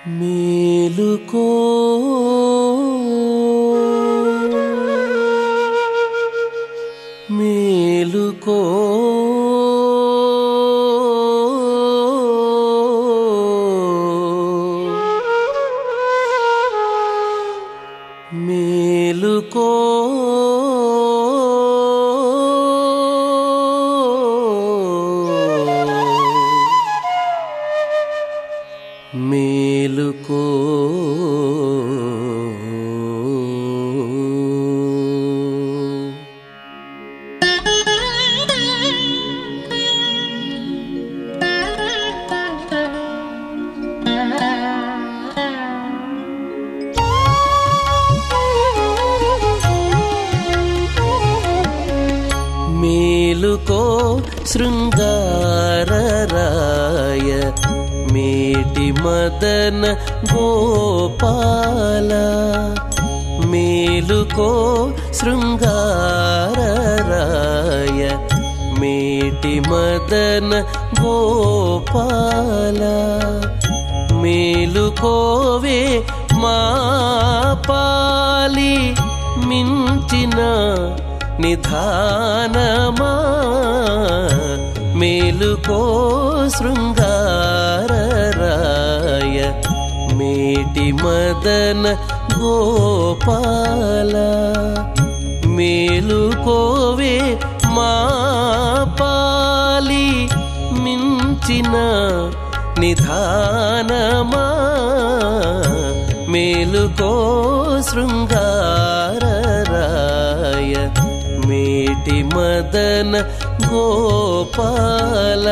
మేలుకో మేలుకో మేలుకో మేలుకో మేలుకో శృంగారరాయ మేటి మదన గోపాల మేలుకో శృంగారరాయ మేటి మదన గోపాల మేలుకోవే మా పాలి మించిన నిధానమా మేలుకో శృంగారరాయ మేటి మదన గోపాల మేలుకోవే మా పాలి మించిన నిధానమా మేలుకో శృంగారరాయ మేటి మదన గోపాల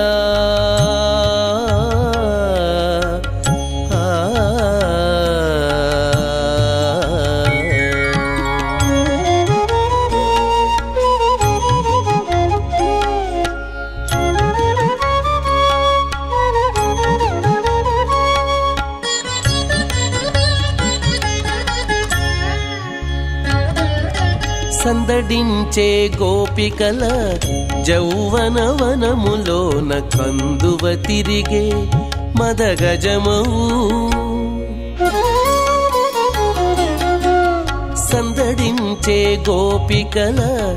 సందడించే గోపికల జౌవనవనములోన కందువ తిరిగే మదగజమవు సందడించే గోపికల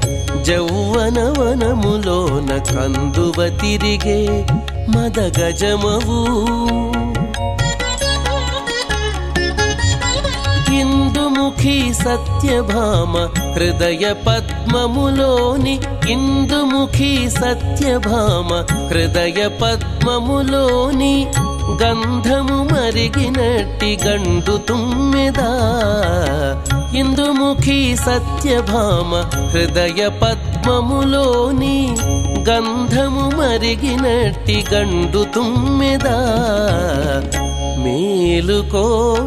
జౌవనవనములోన కందువ తిరిగే మదగజమవు ఇందుముఖి సత్యభామ హృదయ పద్మములోని ఇందుముఖి సత్యభామ హృదయ పద్మములోని గంధము మరిగినట్టి గండు తుమ్మెదా ఇందుముఖి సత్యభామ హృదయ పద్మములోని గంధము మరిగినట్టి గండు తుమ్మెదా మేలుకో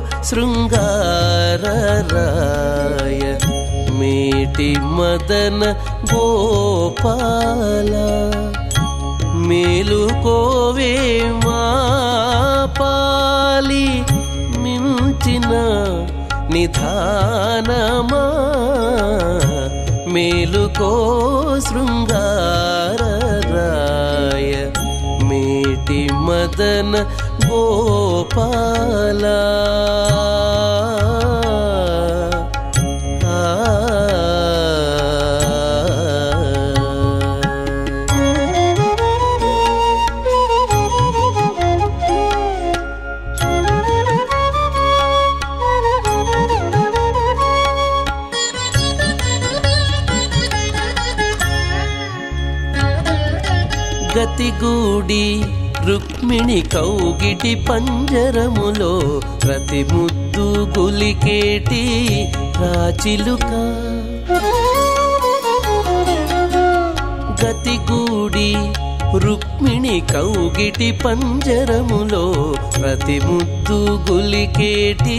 శృంగారరాయ మేటి మదన గోపాల మేలుకోవే మా పాలి మించిన నిధానమా మేలుకో శృంగారరాయ మేటి మదన గోపాల గతిగూడి రుక్మిణి కౌగిటి పంజరములో ప్రతి ముద్దు గులికేటి రాచిలుక గతిగూడి రుక్మిణి కౌగిటి పంజరములో ప్రతి ముద్దు గులికేటి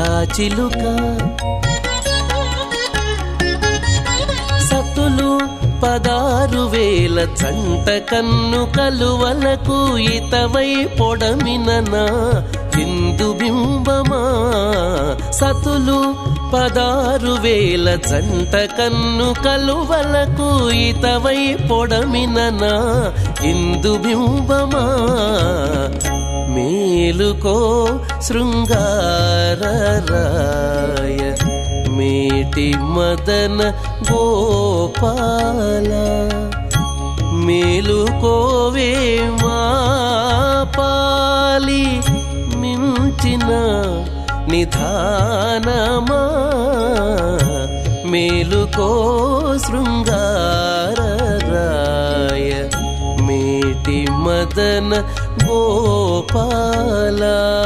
రాచిలుక సతులు పదారు వేల జంట కన్ను కలువలకు ఇతవై పొడమిననా ఇందు బింబమా సతులు పదారు వేల జంట కన్ను కలువలకు ఇతవై పొడమిననా ఇందు బింబమా మేలుకో శృంగారరాయ మేటి మదన గోపాల మేలుకోవే మా పాలి మించిన నిధానమా మేలుకో శృంగారరాయ మేటి మదన గోపాల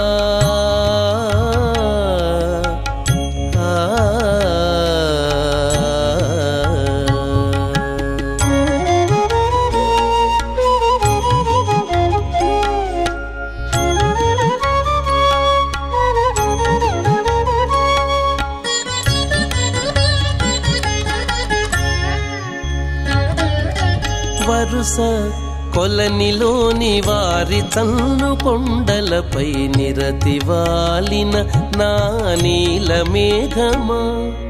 వరుస కొలనిలోని వారి తన్ను కొండలపై నిరతి వాలిన నా నీల మేఘమా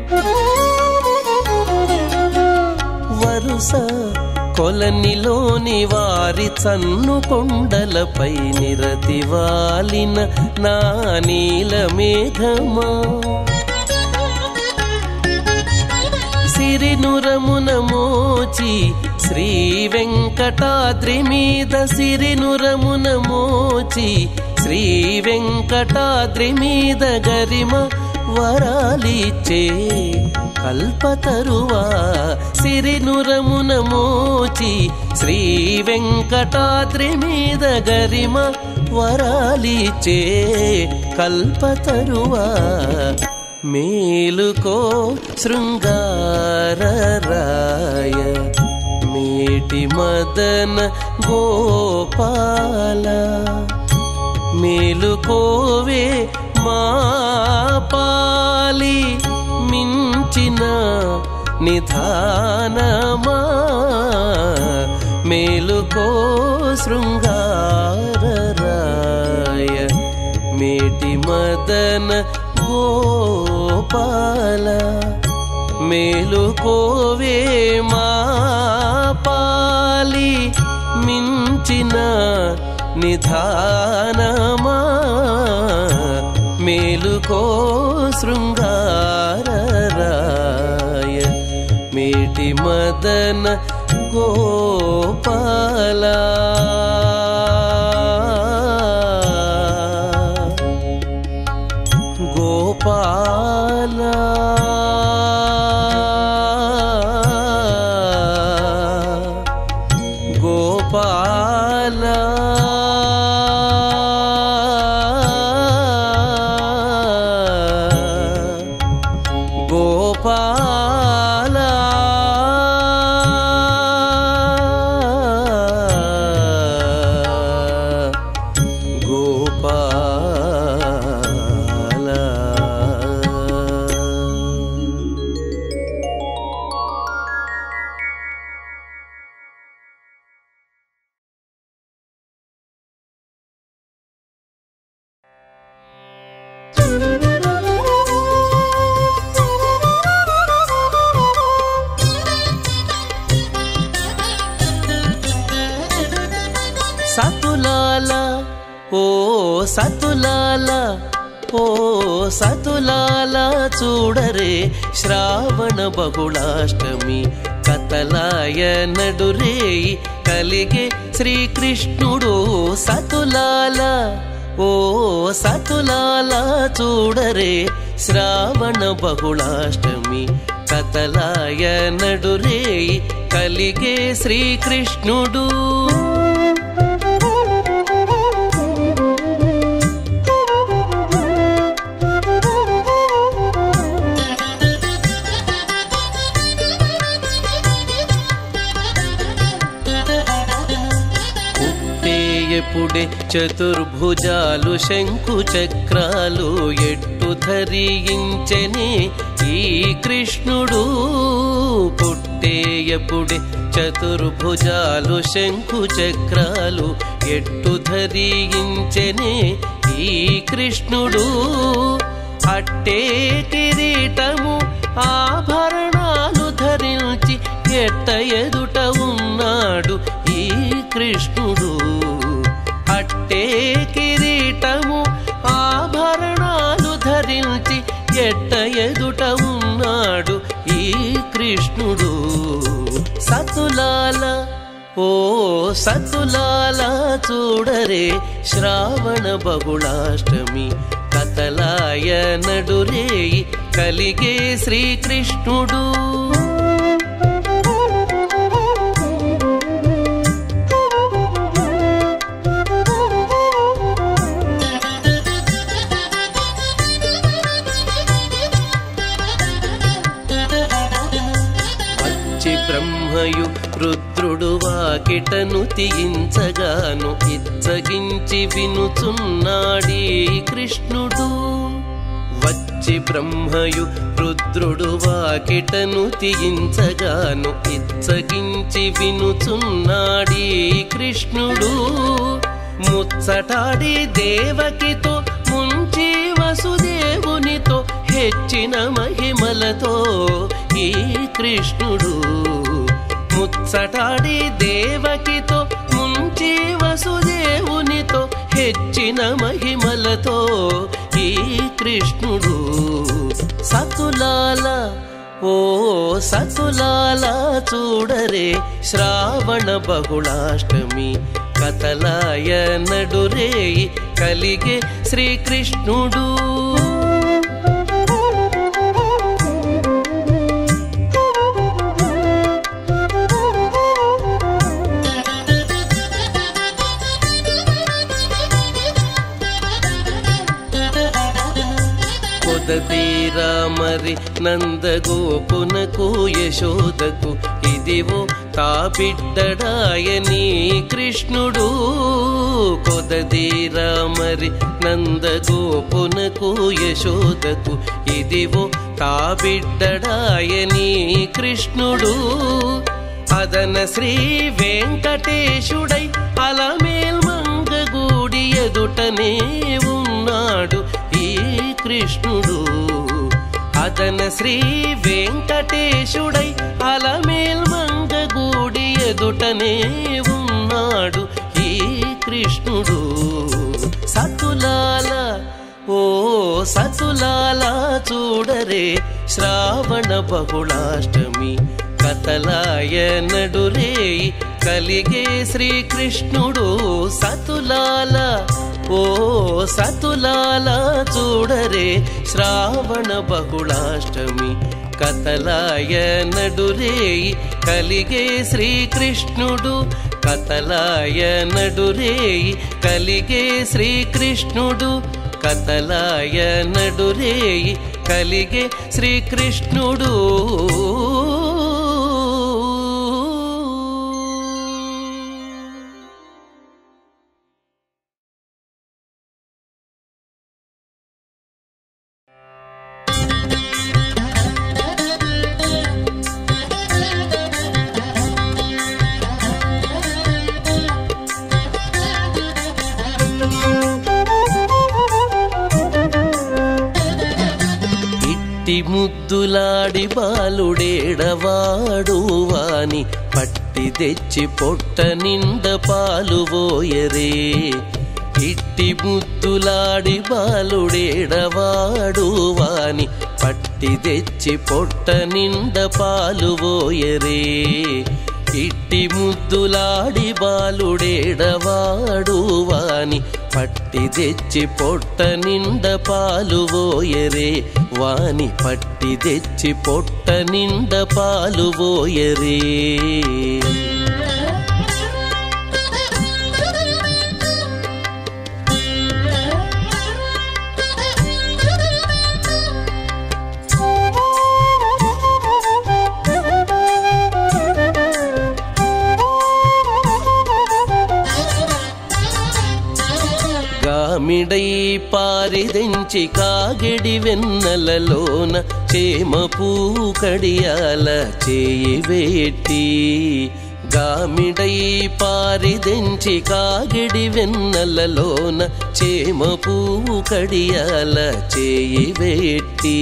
వరుస కొలనిలోని వారి చన్ను కొండలపై నిరతి వాలిన నా నీల మేఘమా సిరినురమున మోచి శ్రీ వెంకటాద్రి మీద సిరినురమున మోచి శ్రీ వెంకటాద్రి మీద గరిమ వరాలిచ్చే కల్పతరువా సిరినురమున మోచి శ్రీ వెంకటాద్రి మీద గరిమ వరాలిచ్చే కల్పతరువా మేలుకో శృంగారరాయ మేటి మదన గోపాల మేలుకోవే మా పాలి మించిన నిధానమా మేలుకో శృంగారరాయ మేటి మదన గోపాల మేలుకోవే మా పాలి మించిన నిధానమా మేలుకో శృంగారరాయ మేటి మదన గోపాల గోపాల గోపాల గోపాల గోపాల సతులాల ఓ సతులాల ఓ సతులాల చూడరే శ్రావణ బహుళాష్టమి కతలాయ నడురేయి కలిగే శ్రీకృష్ణుడు సతులాల ఓ సతులాల చూడరే శ్రావణ బహుళాష్టమి కతలాయ నడురేయి కలిగే శ్రీకృష్ణుడు పుట్టేయపుడే చతుర్భుజాలు శంకు చక్రాలు ఎట్టు ధరించని ఈ కృష్ణుడు పుట్టేయపుడే చతుర్భుజాలు శంకు చక్రాలు ఎట్టు ధరించెనే ఈ కృష్ణుడు అట్టే కిరీటము ఆభరణాలు ధరించి ఎట్ట ఎదుట ఉన్నాడు ఈ కృష్ణుడు అట్టే కిరీటము ఆభరణాలు ధరించి ఎట్ట ఎదుట ఉన్నాడు ఈ కృష్ణుడు సతులాల ఓ సతులాల చూడరే శ్రావణ బహుళాష్టమి కథలాయ నడురేయి కలిగే శ్రీకృష్ణుడు వచ్చి బ్రహ్మయు రుద్రుడు వాకిటను తీయించగాను ఇచ్చగించి వినుచున్నాడీ కృష్ణుడు వచ్చి బ్రహ్మయు రుద్రుడు వాకిటను తీయించగాను ఇచ్చగించి వినుచున్నాడీ కృష్ణుడు ముచ్చటాడి దేవకితో ముంచి వసుదేవునితో హెచ్చిన మహిమలతో ఈ కృష్ణుడు ముచ్చటాడి దేవకితో ముంచి వసుదేవునితో హెచ్చిన మహిమలతో ఈ కృష్ణుడు సతులాల ఓ సతులాల చూడరే శ్రావణ బహుళాష్టమి కథలాయ నడురేయి కలిగే శ్రీకృష్ణుడు కొదతీరా మరి నందగోపునకు యశోదకు ఇదివో తా బిడ్డడాయని కృష్ణుడు కొదతీరా మరి నందగోపునకు యశోదకు ఇదివో తా బిడ్డడాయని కృష్ణుడు అదన శ్రీ వెంకటేశుడై అలమేల్ మంగగూడి ఎదుటనే ఉన్నాడు ఈ కృష్ణుడు అదన శ్రీ వెంకటేశుడై అలమేల్ మంగగూడి ఎదుటనే ఉన్నాడు ఈ కృష్ణుడు సతులాల ఓ సతులాల చూడరే శ్రావణ బహుళాష్టమి కథలాయ నడురేయి కలిగే శ్రీకృష్ణుడు సతులాల ఓ సతులాల చూడరే శ్రావణ బహుళాష్టమి కథలాయ నడురేయి కలిగే శ్రీకృష్ణుడు కథలాయ నడురేయి కలిగే శ్రీకృష్ణుడు కథలాయ నడురేయి కలిగే శ్రీకృష్ణుడు ఇట్టి ముద్దులాడి బాలుడేడవాడు వాని పట్టి తెచ్చి పొట్ట నిండ పాలు పోయరే ఇట్టి ముద్దులాడి బాలుడేడవాడు వాని పట్టి తెచ్చి పొట్ట నిండ పాలు పోయరే ఇట్టి ముద్దులాడి బాలుడేడవాడు వాని పట్టి తెచ్చి పొట్ట నిండ పాలు పోయరే వాని పట్టి తెచ్చి పొట్ట నిండ పాలు పోయరే గామిడై పారిదెంచి కాగిడి వెన్నెలలోన చేమ పువ్వు కడియాల చేయి వేట్టి గామిడై పారిదెంచి కాగిడి వెన్నెలలోన చేమ పువ్వు కడియాల చేయి వేట్టి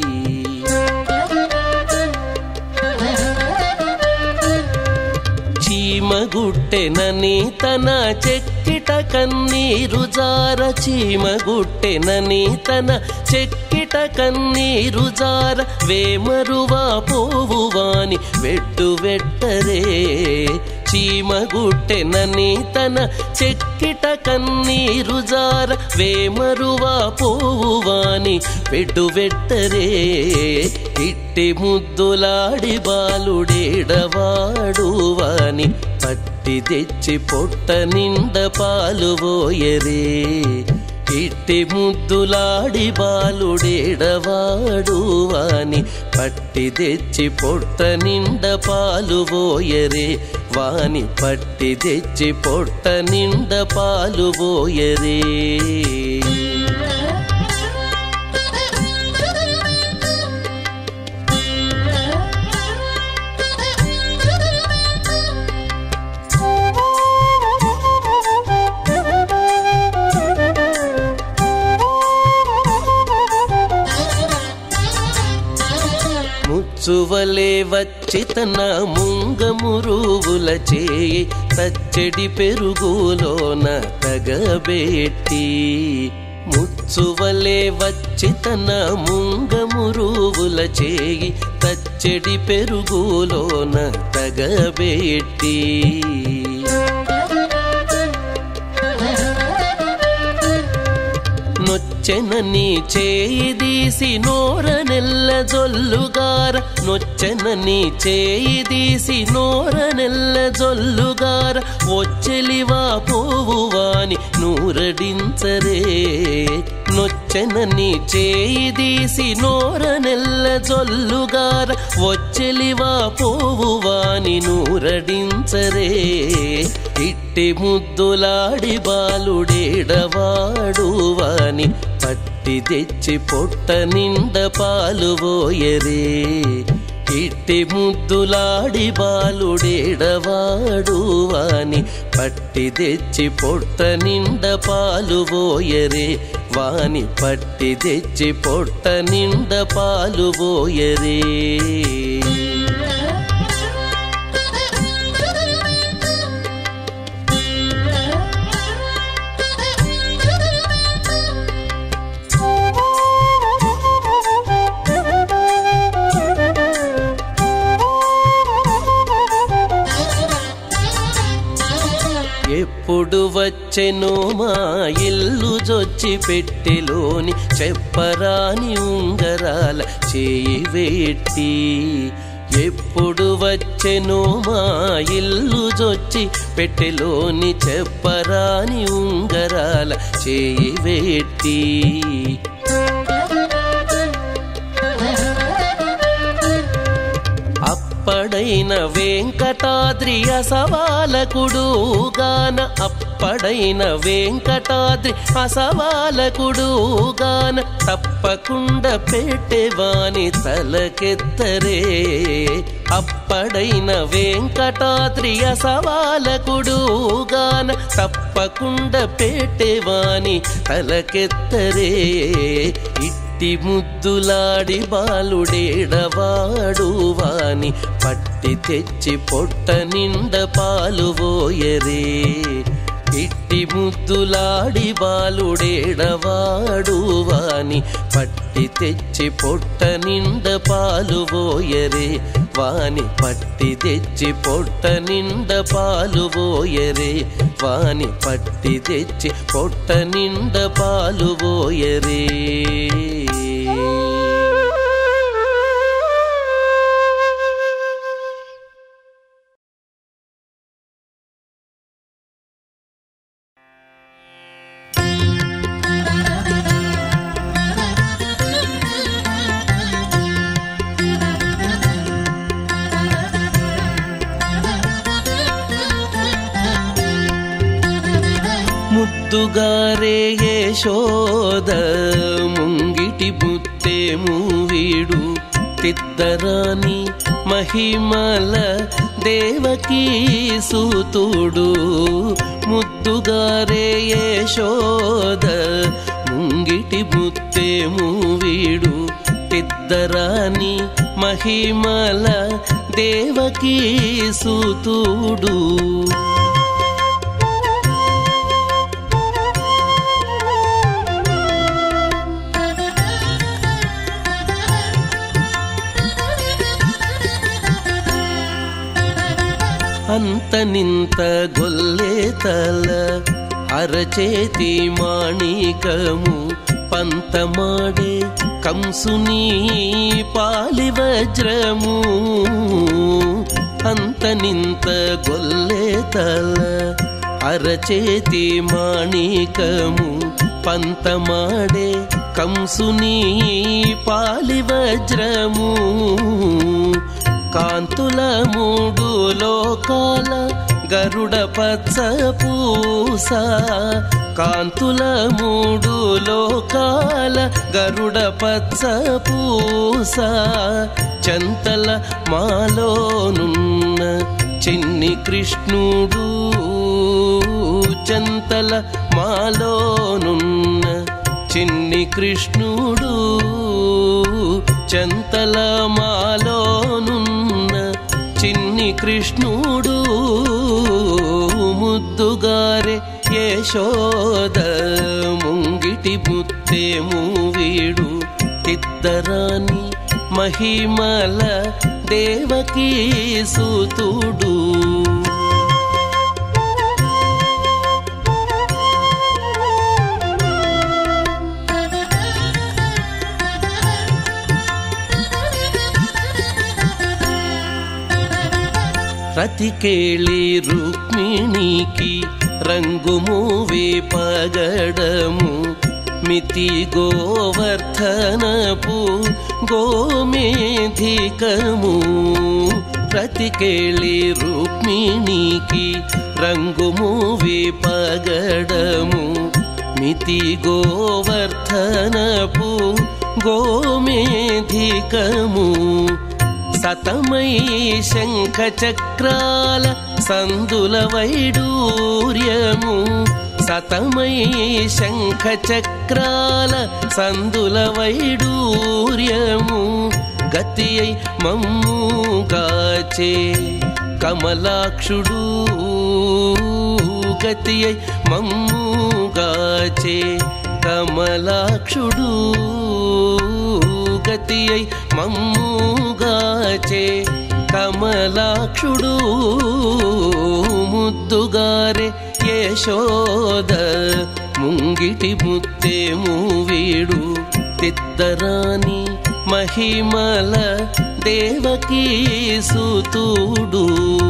చీమగుట్టెనని తన చెక్కిట కన్నీరు జార చీమగుట్టెనని తన చెక్కిట కన్నీరు జార వేమరువా పోవువాని వెట్టు వెట్టరే చీమగుట్టెనని తన చెక్కిట కన్నీరు జార వేమరువా పోవువాని వెట్టు వెట్టరే ఇట్టి ముద్దులాడి బాలుడేడవాడువాని పట్టి తెచ్చి పొట్ట నిండ పాలు పోయరే ఇట్టి ముద్దులాడి బాలుడేడవాడువాని పట్టి తెచ్చి పొట్ట నిండ పాలు పోయరే వాని పట్టి తెచ్చి పొట్ట నిండ పాలు పోయరే ముచ్చువలే వచ్చి తన ముంగమురువుల చేయి తచ్చడి పెరుగులోన తగబెట్టి ముచ్చువలే వచ్చి తన ముంగమురువుల చేయి తచ్చడి పెరుగులోన తగబెట్టి నొచ్చెనని చేయి తీసి నోర నెల్ల జొల్లుగార నొచ్చెనని చేయి తీసి నోర నెల్ల జొల్లుగార వచ్చెలివా పోవువాని నూరడించరే నొచ్చెనని చేయి తీసి నోర నెల్ల జొల్లుగార వచ్చెలివా పోవువాని నూరడించరే ఇట్టి ముద్దులాడి బాలుడేడవాడువాని పట్టి తెచ్చి పొట్ట నిండ పాలు పోయరే ఇట్టి ముద్దులాడి బాలుడేడవాడువాని పట్టి తెచ్చి పొట్ట నిండ పాలు పోయరే వాని పట్టి తెచ్చి పొట్ట నిండ పాలు పోయరే ఎప్పుడు వచ్చెనో మా ఇల్లు జొచ్చి పెట్టెలోని చెప్పరాని ఉంగరాల చేయి వేట్టి ఎప్పుడు వచ్చెనో మా ఇల్లు జొచ్చి పెట్టెలోని చెప్పరాని ఉంగరాల చేయి వేట్టి అప్పడైన వెంకటాద్రి అసవాలకుడు గాన అప్పడైన వెంకటాద్రి అసవాలకుడు గాన తప్పకుండా పెట్టేవాని తలకెత్తరే అప్పడైన వెంకటాద్రి అసవాలకుడు గాన తప్పకుండా పెట్టేవాని తలకెత్తరే ఇట్టి ముద్దులాడి బాలుడేడవాడువాని పట్టి తెచ్చి పొట్ట నిండ పాలు పోయరే ఇట్టి ముద్దులాడి బాలుడేడవాడువాని పట్టి తెచ్చి పొట్ట నిండ పాలు పోయరే వాని పట్టి తెచ్చి పొట్ట నిండ పాలు పోయరే వాని పట్టి తెచ్చి పొట్ట నిండ పాలు పోయరే ముద్దుగారే యశోద ముంగిటి బుత్తేము వీడు తిద్దరాని మహిమల దేవకీ సూతుడు ముద్దుగారే యశోద ముంగిటి బుత్తేము వీడు తిద్దరాని మహిమల దేవకీ సూతుడు అంత నింత గొల్లే తల అరచేతి మాణికము పంతమాడే కంసుని పాలి వజ్రము అంత నింత గొల్లే తల అరచేతి మాణికము పంతమాడే కంసుని పాలి వజ్రము కాంతుల మూడు లోకాల గరుడ పచ్చ పూస కాంతుల మూడు లోకాల గరుడ పచ్చ పూస చంతల మాలోనున్న చిన్ని కృష్ణుడు చంతల మాలోనున్న చిన్ని కృష్ణుడు చంతల మాలోనున్న చిన్ని కృష్ణుడు ముద్దుగారే యశోద ముంగిటి బుత్తేము వీడు తిద్దరాని మహిమల దేవకీ సూతుడు రతికేళి రుక్మిణికి రంగు మూవే పగడము మితి గోవర్ధనపు గోమేధికము ప్రతికేళి రుక్మిణికి రంగు మూవే పగడము మితి గోవర్ధనపు గోమేధికము సతమై శంఖ చక్రాల సందుల వైడూర్యము సతమై శంఖ చక్రాల సందుల వైడూర్యము గతి అయి మమ్ముగాచే కమలాక్షుడు గతి అయి మమ్ముగాచే కమలాక్షుడు గతి అయి మమ్ముగాచే కమలాక్షుడు ముద్దుగారే యశోద ముంగిటి ముత్తేము వీడు తిద్దరాని మహిమల దేవకీ సూతుడు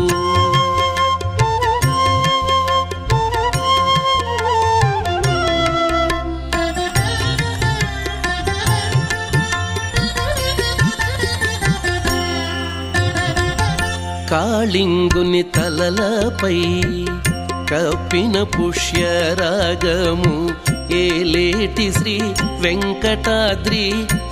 కాళింగుని తలలపై కప్పిన పుష్యరాగము ఏలేటి శ్రీ వెంకటాద్రి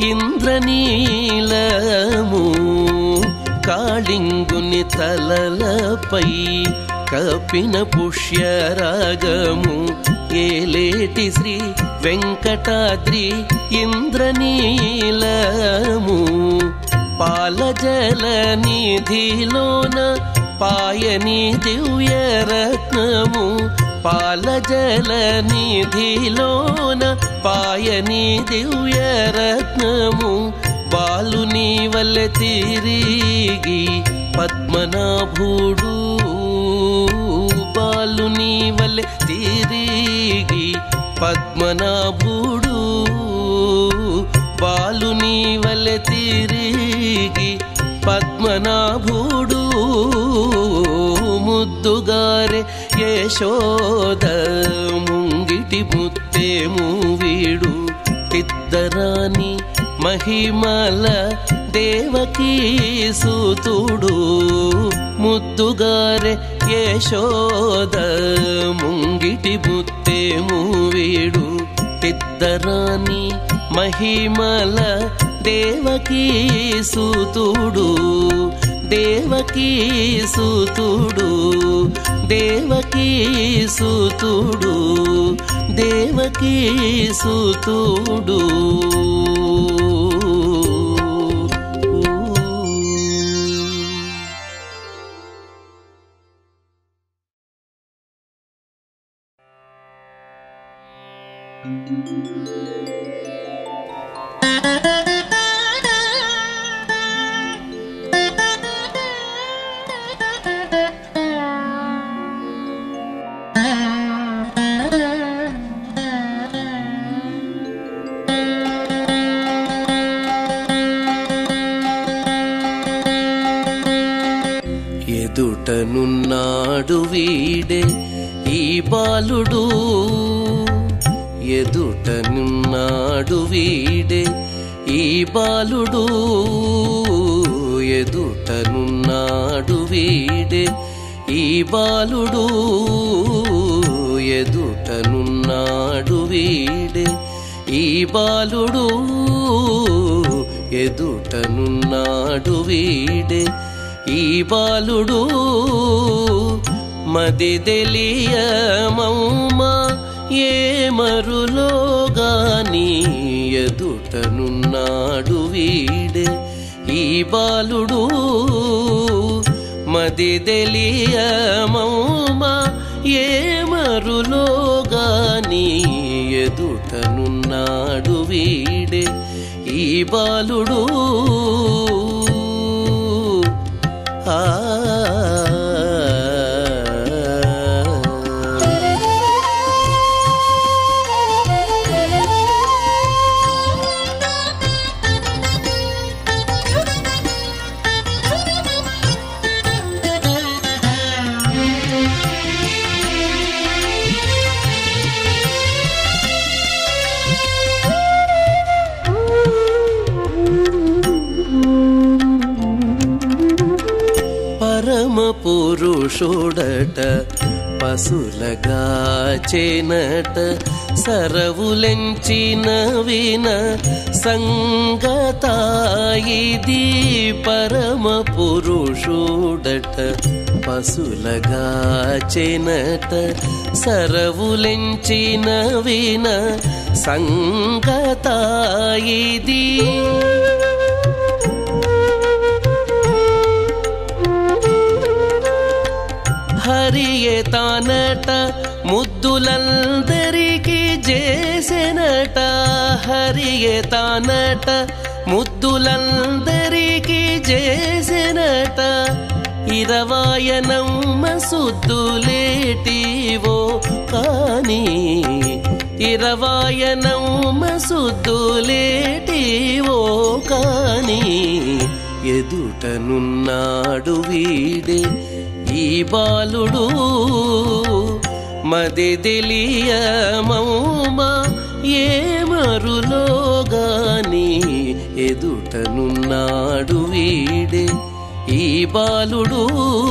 ఇంద్రనీలము కాళింగుని తలలపై కప్పిన పుష్యరాగము ఏలేటి శ్రీ వెంకటాద్రి ఇంద్రనీలము పాలజల నిధిలోన పాయని దివ్య రత్నము పాలజల నిధిలోన పాయని దివ్య రత్నము బాలుని వల్ల తిరిగి పద్మనాభుడు బాలుని వల్ల తిరిగి పద్మనాభుడు బాలుని వల్ల తిరిగి పద్మనాభుడు ముద్దుగారే యశోద ముంగిటి ముత్తేము వీడు తిద్దరాని మహిమల దేవకీ సూతుడు ముద్దుగారే యశోద ముంగిటి ముత్తే ముత్తేము వీడు పెద్దరాని మహిమల దేవకీ సూతుడు దేవకీ సూతుడు దేవకీ సూతుడు దేవకీ సూతుడు ఎదుటనున్నాడు వీడే ఈ బాలుడు ఎదుటనున్నాడు వీడే ఈ బాలుడు ఎదుటనున్నాడు వీడే ఈ బాలుడు ఎదుటనున్నాడు వీడే ఈ బాలుడు ఎదుటనున్నాడు వీడే ఈ బాలుడు మది తెలియమౌమా ఏ మరులోగాని ఎదుటనున్నాడు వీడే ఈ బాలుడు మది తెలియమౌమా ఏ మరులోగాని ఎదుటనున్నాడు వీడే ఈ బాలుడు ఆ పరమ పురుషుడట పశులగా చేనట సరవులెంచిన విన సంగతాయిది పరమ పురుషుడట పశులగా చేనట సరవులెంచిన విన సంగతాయిది హరియే తానట ముద్దులందరికీ చేసెనట హరియే తానట ముద్దులందరికీ చేసెనట ఇరవాయనమ్మ సుద్దులేటివో కానీ ఇరవాయనమ్మ సుద్దులేటివో కానీ ఎదుటనున్నాడు వీడే ఈ బాలుడు మది తెలియమౌమా ఏ మరులోగాని ఎదుటనున్నాడు వీడే ఈ బాలుడు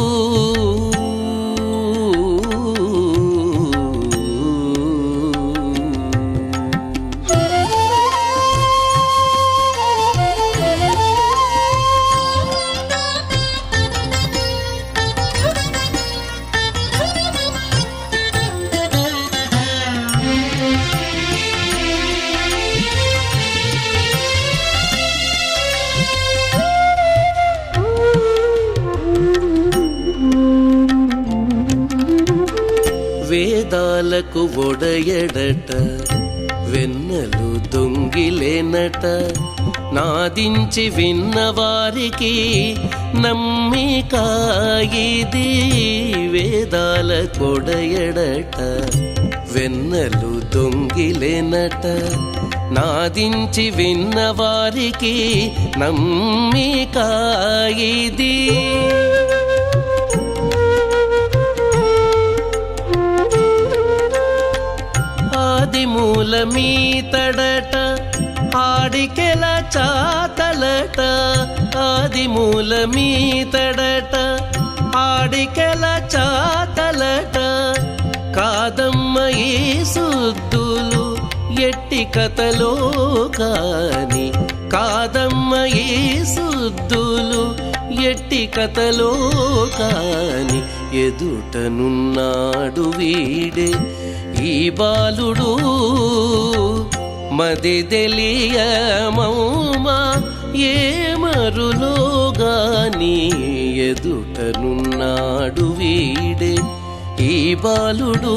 వేదాలకు ఒడయడట వెన్నెలు దొంగిలేనట నాదించి విన్నవారికి నమ్మికాయిది వేదాల కొడయడట వెన్నెలు దొంగిలేనట నాదించి విన్నవారికి నమ్మికాయిది ఆది మూలమీతడట ఆడికెల చాతలట ఆది మూలమీతడట ఆడికెల చాతలట కాదమ్మ ఈ సుద్దులు ఎట్టి కథలో కాని కాదమ్మ ఈ సుద్దులు ఎట్టి కథలో కాని ఎదుటనున్నాడు వీడే ఈ బాలుడు మది తెలియమౌమా ఏ మరులోగాని ఎదుటనున్నాడు వీడే ఈ బాలుడు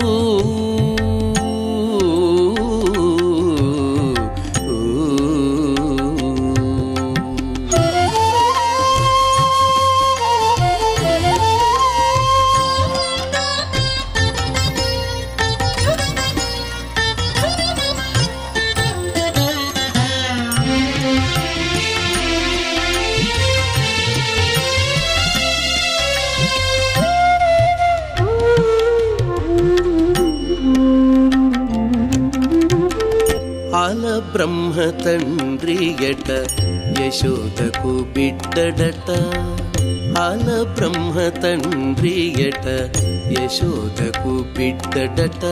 ఆల బ్రహ్మ తండ్రి ఎట యశోదకు బిడ్డడట ఆల బ్రహ్మ తండ్రి ఎట యశోదకు బిడ్డడట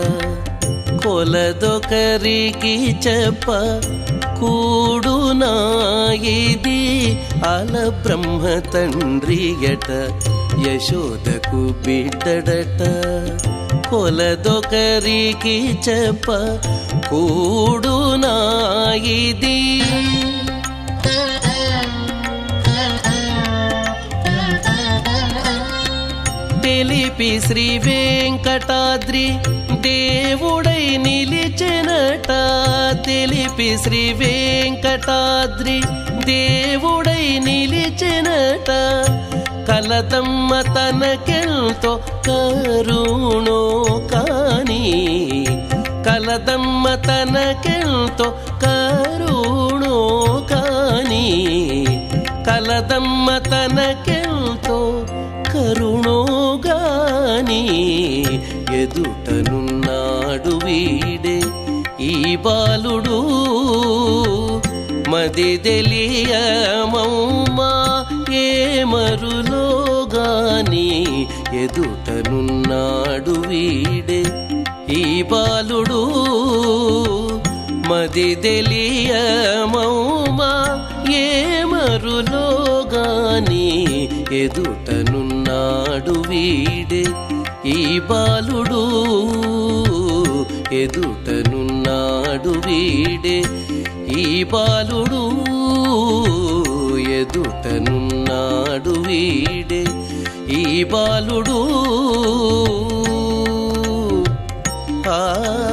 కొలదొకరికి చెప్ప కూడునా ఇది ఆల బ్రహ్మ తండ్రి ఎట యశోదకు బిడ్డడట కొలదొకరికి చెప్ప కూడునా ఇది తెలిపి శ్రీ వెంకటాద్రి దేవుడై నిలిచెనట తెలిపి శ్రీ వెంకటాద్రి దేవుడై నిలిచెనట కలతమ్మ తనకెంతో కరుణో కాని కలదమ్మ తనకెంతో కరుణో కాని కలదమ్మ తనకెంతో కరుణో గాని ఎదుటనున్నాడు వీడే ఈ బాలుడు మది తెలియమౌమా ఏ మరులో గాని ఎదుటనున్నాడు వీడే ఈ బాలుడు మది తెలియమౌమా ఏ మరులో గాని ఎదుటనున్నాడు వీడే ఈ బాలుడు ఎదుటనున్నాడు వీడే ఈ బాలుడు ఎదుటనున్నాడు వీడే ఈ బాలుడు ఆ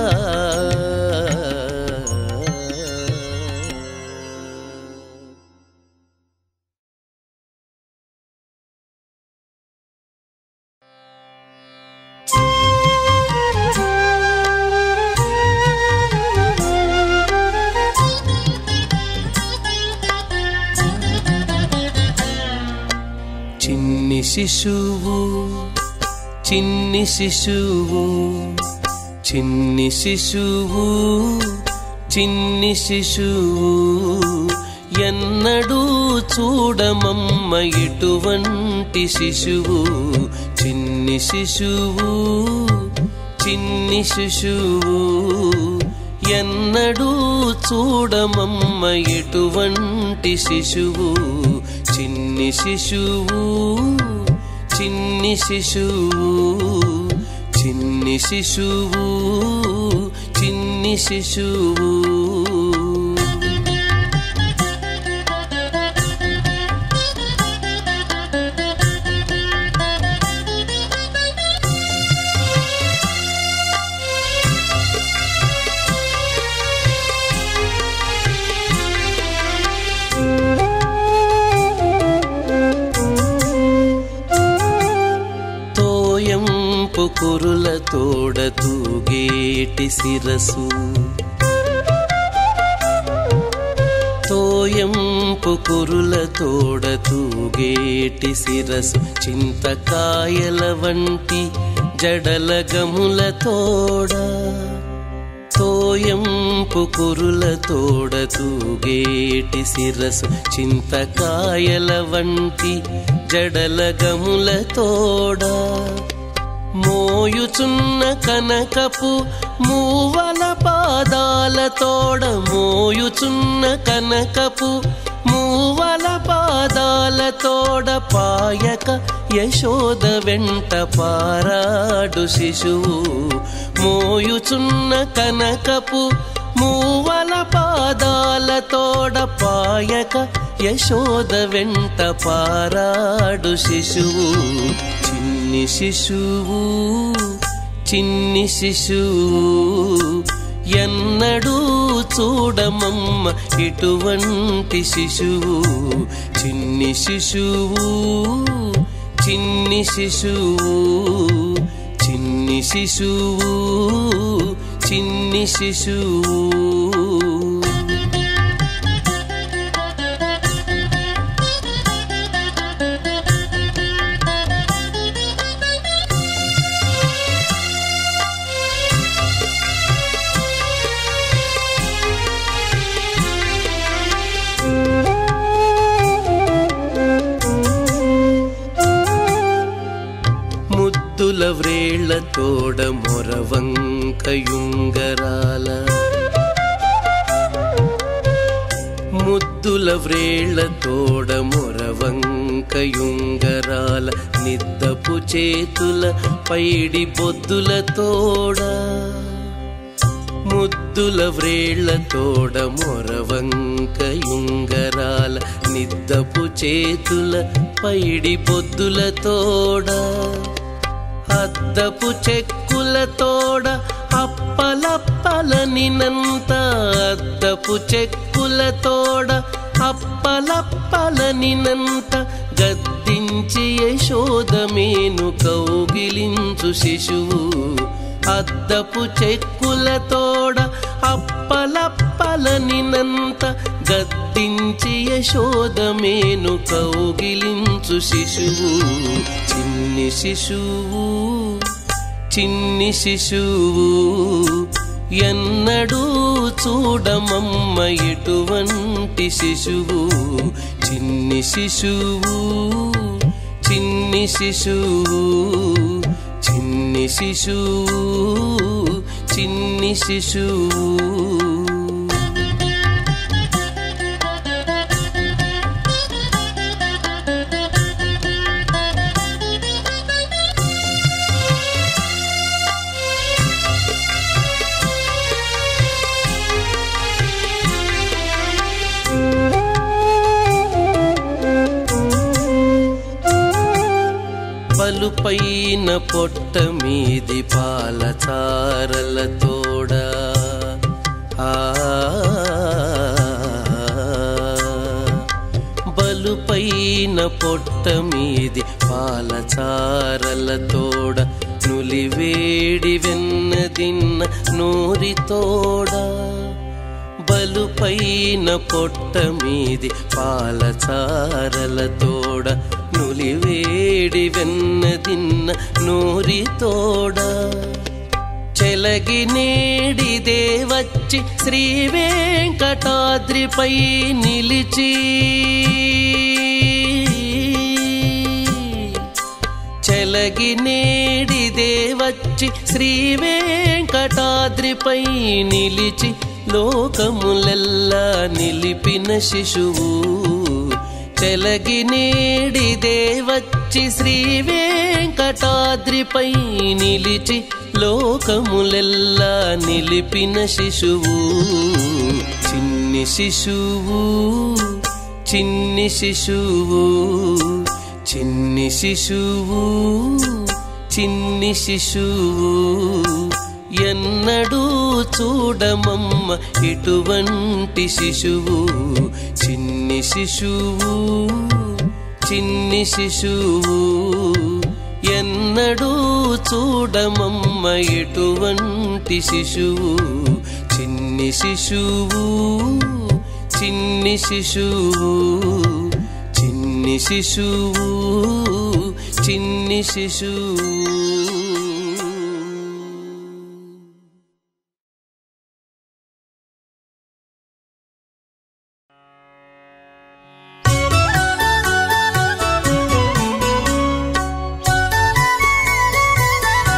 చిన్ని శిశువు చిన్ని శిశువు చిన్ని శిశువు చిన్ని శిశువు ఎన్నడూ చూడమమ్మ ఇటువంటి శిశువు చిన్ని శిశువు చిన్ని శిశువు ఎన్నడూ చూడమమ్మ ఎటువంటి శిశువు చిన్ని శిశువు చిన్ని శిశువు చిన్ని శిశువు చిన్ని శిశువు తోయంపు కురుల తోడ తూగేటి శిరసు తోయంపు కురుల తోడ తూగేటి శిరసు చింతకాయల వంటి జడల గముల తోడ తోయంపు కురుల తోడ తూగేటి శిరసు చింతకాయల వంటి జడల గముల తోడ మోయుచున్న కనకపు మూవల పాదాలతోడ మోయుచున్న కనకపు మూవల పాదాలతోడ పాయక యశోద వెంట పారాడు శిశువు మోయుచున్న కనకపు మూవల పాదాలతోడ పాయక యశోద వెంట పారాడు శిశువు చిన్ని శిశువు చిన్ని శిశువు ఎన్నడూ చూడమమ్మ ఇటువంటి శిశువు చిన్ని శిశువు చిన్ని శిశువు చిన్ని శిశువు చిన్ని శిశువు ముద్దుల వ్రేళ్ల తోడ మొరవంకయుంగరాల ముద్దుల వ్రేళ్ల తోడ మొరవంకయుంగరాల నిద్దపు చేతుల పైడి బొద్దుల తోడ ముద్దుల వ్రేళ్ల తోడ మొరవంకయుంగరాల నిద్దపు చేతుల పైడి బొద్దుల తోడ అద్దపు చెక్కుల తోడ అప్పలప్పలనినంత అద్దపు చెక్కుల తోడ అప్పలప్పలనినంత గద్దించి యశోదమేను కౌగిలించు శిశువు అద్దపు చెక్కుల తోడ అప్పలప్పలనినంత గద్దించి యశోదమేను కౌగిలించు శిశువు చిన్ని శిశువు చిన్ని శిశువు ఎన్నడూ చూడమమ్మ ఎటువంటి శిశువు చిన్ని శిశువు చిన్ని శిశువు చిన్ని శిశువు చిన్ని శిశువు పలుపైన పొట్ట మీది పాల చారల తోడ ఆ బలుపైన పొట్ట మీది పాల చారల తోడ నులివేడి వెన్నదిన్న నూరి తోడ బలుపైన పొట్ట మీది పాల చారల తోడ నులివేడి వెన్నదిన్న నూరి తోడ చెలగి నేడిదే వచ్చి శ్రీ వెంకటాద్రిపై నిలిచి చెలగి నేడిదే వచ్చి శ్రీ వెంకటాద్రిపై నిలిచి లోకములెల్లా నిలిపిన శిశువు చెలగి నేడిదే వచ్చి శ్రీ వెంకటాద్రిపై నిలిచి లోకములెల్లా నిలిపిన శిశువు చిన్ని శిశువు చిన్ని శిశువు చిన్ని శిశువు చిన్ని శిశువు ఎన్నడూ చూడమమ్మ ఇటువంటి శిశువు చిన్ని శిశువు చిన్ని శిశువు ఎన్నడూ చూడమమ్మ ఎటువంటి శిశువు చిన్ని శిశువు చిన్ని శిశువు చిన్ని శిశువు చిన్ని శిశువు ఆ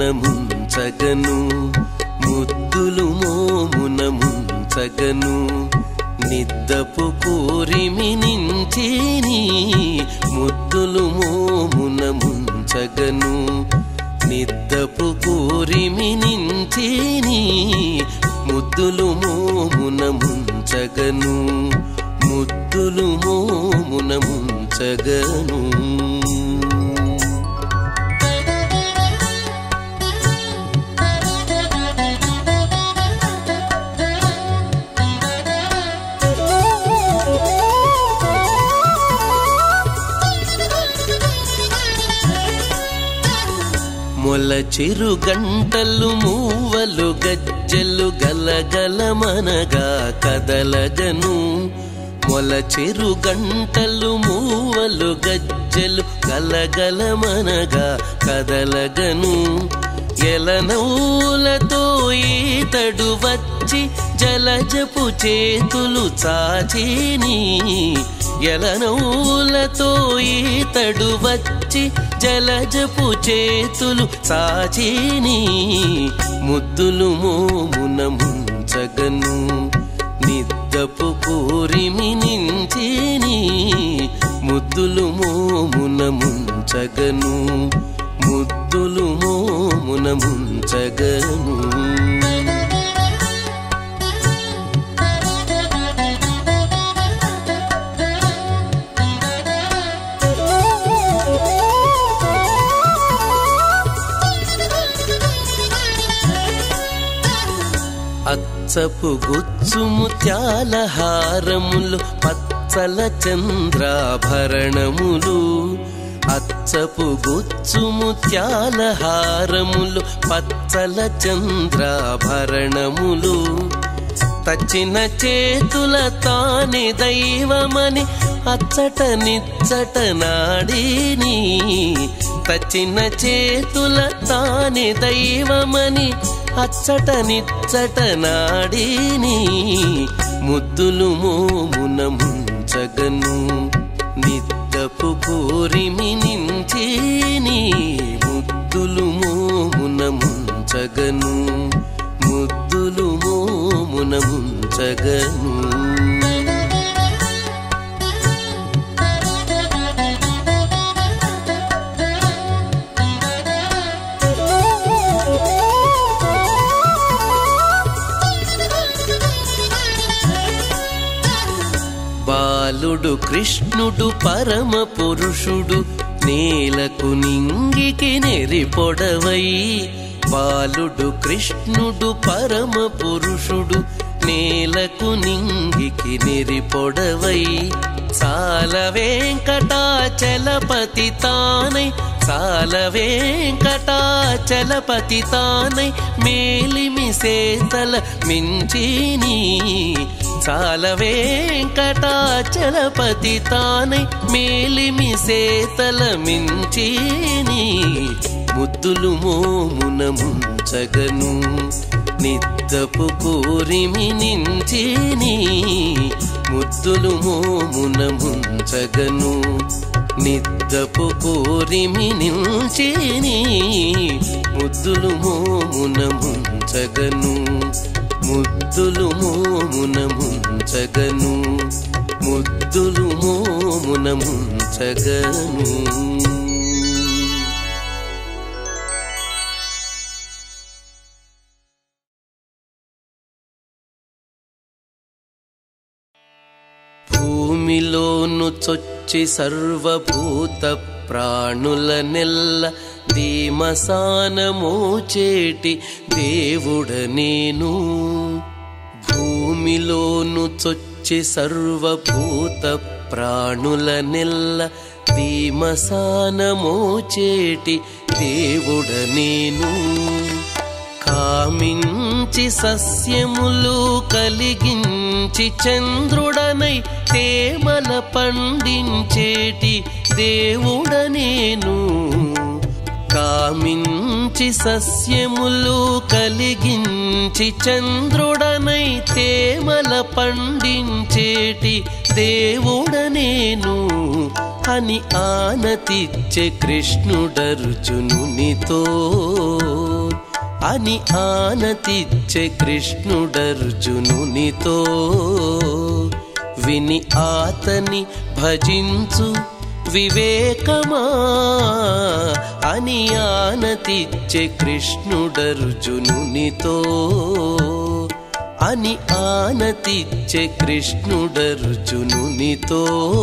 ముంచగను ముద్దులు మోమున ముంచగను నిద్దపు కోరిమి నించేని ముద్దులు మోమున ముంచగను నిద్దపు కోరిమి నించేని ముద్దులు మోమున ముంచగను ముద్దులు మోమున ముంచగను మొల చిరు గంటలు మూవలు గజ్జలు గలగలమనగా కదలగను మొల చిరు గంటలు మూవలు గజ్జలు గలగలమనగా కదలగను ఎలనౌలతో ఈతడు వచ్చి జలజపు చేతులు చాచిని ఎలనౌలతో ఈతడు వచ్చి జలజపు చేతులు సాచిని ముద్దులు మోమున ముంచగను నిద్దపు కోరిమి నించిని ముద్దులు మోమున ముంచగను ముద్దులు మోమున ముంచగను అచ్చపు గుచ్చు ముత్యాల హారములు పచ్చల చంద్రాభరణములు అచ్చపు గుచ్చు ముత్యాల హారములు పచ్చల చంద్రాభరణములు తచ్చిన చేతుల తాని దైవమని అచ్చట నిచ్చట నాడిని తచ్చిన చేతుల తాని దైవమని అచ్చట నిచ్చట నాడిని ముద్దులు మోమున ముంచగను నిద్దపు కోరిమి నించేని ముద్దులు మోమున ముంచగను ముద్దులు మోమున ముంచగను బాలుడు కృష్ణుడు పరమ పురుషుడు నేలకు నింగికి నెరిపొడవై బాలుడు కృష్ణుడు పరమ పురుషుడు నేలకు నింగికి నెరిపొడవై సాల వెంకటాచలపతి తానై సాల వెంకటాచలపతి తానై మేలిమి సేతల మించిని చాల వెంకటాచలపతి తానై మేలిమి సేతల మించిని ముద్దులు మోమున ముంచగను నిద్దపు కోరిమి నించిని ముద్దులు మోమున ముంచగను నిద్దపు కోరిమి నిల్చిని ముద్దులు మోమున ముంచగను ముద్దులు మోమున ముంచగను ముద్దులు మోమున ముంచగను భూమిలోను చొచ్చి సర్వభూత ప్రాణుల నెల్ల ధీమసానమోచేటి దేవుడ నేను భూమిలోను చొచ్చి సర్వభూత ప్రాణుల నెల్ల ధీమసానమోచేటి దేవుడ నేను కామించి సస్యములు కలిగించి చంద్రుడనై తేమల పండించేటి దేవుడ నేను కామించి సస్యములు కలిగించి చంద్రుడనై తేమల పండించేటి దేవుడ నేను అని ఆనతిచ్చే కృష్ణుడర్జునునితో అని ఆనతిచ్చే కృష్ణుడర్జునునితో విని ఆతని భజించు వివేకమా అని ఆనతిచ్చే కృష్ణుడర్జునునితో అని ఆనతిచ్చే కృష్ణుడర్జునునితో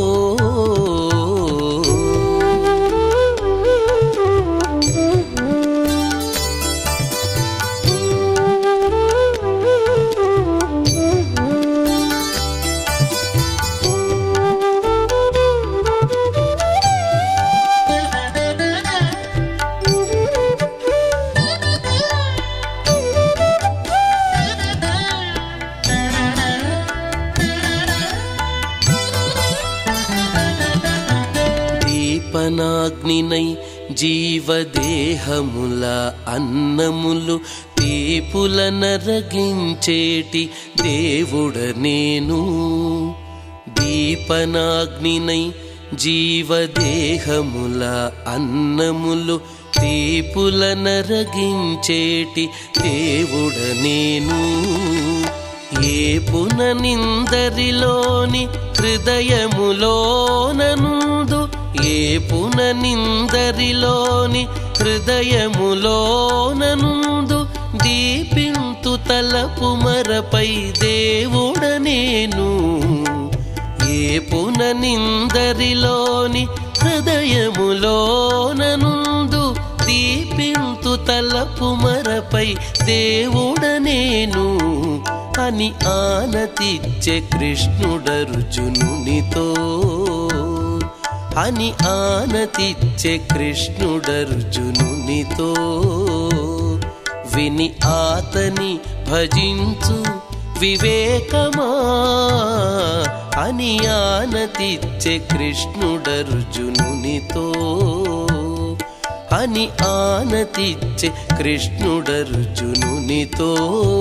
దీపనాగ్నినై జీవదేహముల అన్నములు తీపుల నరగించేటి దేవుడ నేను దీపనాగ్నినై జీవదేహముల అన్నములు తీపుల నరగించేటి దేవుడ నేను ఏ పుననిందరిలోని హృదయములోననుందు ఏ పుననిందరిలోని హృదయములోననుందు దీపింతు తలపు మరపై దేవుడ నేను ఏ పుననిందరిలోని హృదయములోననుందు దీపింతు తలపు మరపై దేవుడ నేను అని ఆనతిచ్చే కృష్ణుడర్జునునితో అని ఆనతిచ్చే కృష్ణుడర్జునునితో విని ఆతని భజించు వివేకమా అని ఆనతిచ్చే కృష్ణుడర్జునునితో అని ఆనతిచ్చే కృష్ణుడర్జునునితో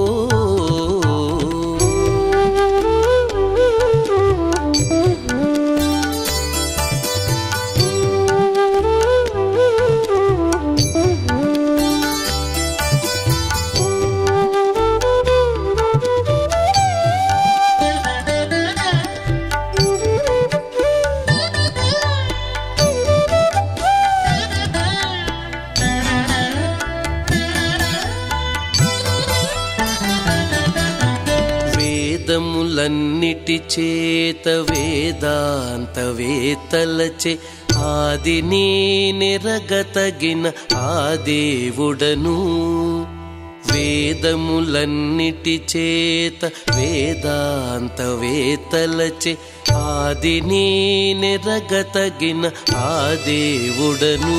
వేదములన్నిటి చేత వేదాంత వేతలచే ఆది నీ నిరగతగిన ఆ దేవుడను వేదములన్నిటి చేత వేదాంత వేతలచే ఆది నీ నిరగతగిన ఆ దేవుడను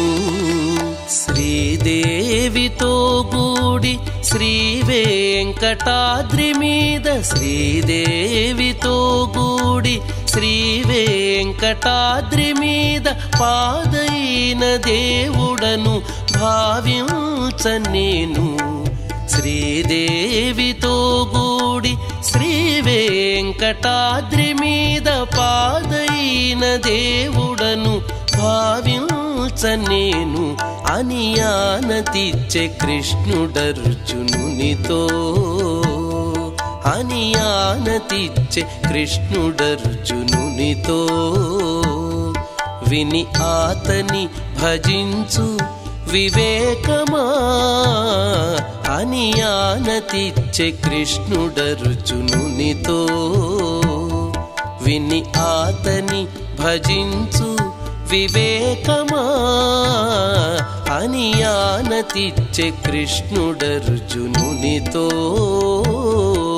శ్రీదేవితో గూడి శ్రీ వెంకటాద్రి మీద శ్రీదేవితో గూడి శ్రీ వెంకటాద్రి మీద పాదైన దేవుడను భావించ నేను శ్రీదేవితో గూడి శ్రీ వెంకటాద్రి మీద పాదైన దేవుడను భావించ నేను అని ఆనతిచ్చే కృష్ణుడర్జునునితో అని ఆనతిచ్చే కృష్ణుడర్జునునితో విని ఆతని భజించు వివేకమా అని ఆనతిచ్చే కృష్ణుడర్జునునితో విని ఆతని భజించు వివేకమా అని ఆనతిచ్చే కృష్ణుడర్జునునితో